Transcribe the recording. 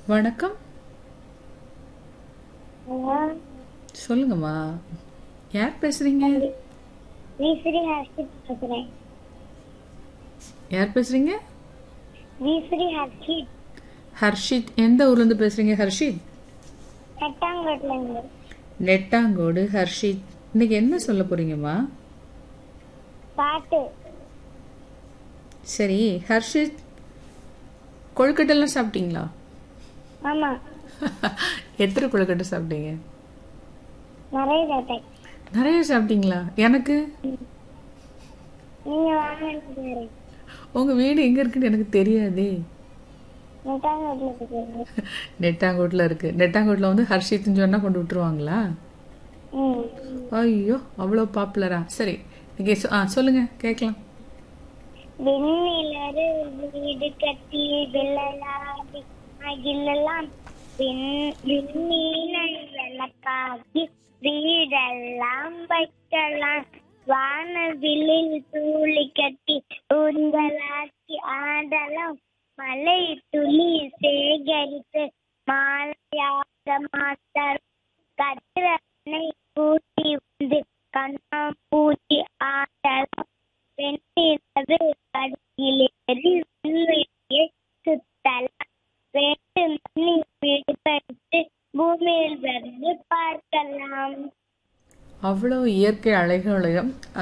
வணக்கம் சொல்லுங்கம்மா யார் பேசுறீங்க வீஸ்ரீ ஹர்ஷித் பேசுறேன் யார் பேசுறீங்க வீஸ்ரீ ஹர்ஷித் ஹர்ஷித் எந்த ஊர்ல இருந்து பேசுறீங்க ஹர்ஷித் நெட்டாங்கோட்ல இருந்து நெட்டாங்கோடு ஹர்ஷித் இன்னைக்கு என்ன சொல்ல போறீங்கம்மா பாட்டு சரி ஹர்ஷித் கொழுக்கட்டைலாம் சாப்பிட்டீங்களா ஆமா எத்தனை கொழுக்கட்டை சாப்பிட்டீங்க நிறைய கேட்டேன் நிறைய சாப்பிட்டீங்களா எனக்கு நீங்க வாங்க உங்க வீடு எங்க இருக்குன்னு எனக்கு தெரியாதே நெட்டாங்கோட்ல இருக்கு நெட்டாங்கோட்டில் இருக்கு நெட்டாங்கோட்டில் வந்து ஹர்ஷித்னு சொன்னா கொண்டு விட்டுருவாங்களா ம் ஐயோ அவ்வளோ பாப்புலரா சரி இன்னைக்கு சொ- ஆ சொல்லுங்க கேட்கலாம் வெண்ணிலரு வீடு கட்டி வெள்ளலாடி அகிலெல்லாம் விண்மீனை விளக்காகி வீடெல்லாம் வைக்கலாம் வானவிலில் தூளி கட்டி ஊஞ்சலாக்கி ஆடலாம் மழை துளி சேகரித்து மாலையாக மாற்றலாம் கதிரனை கூட்டி வந்து கண்ணாம்பூச்சி ஆடலாம் வெண்ணிலவு கடையிலேறி விண்வெளியை சுத்தலாம் வேண்டு மணி விடுபட்டு பூமியில் வந்து பார்க்கலாம் அவ்வளோ இயற்கை அழகுகளையும்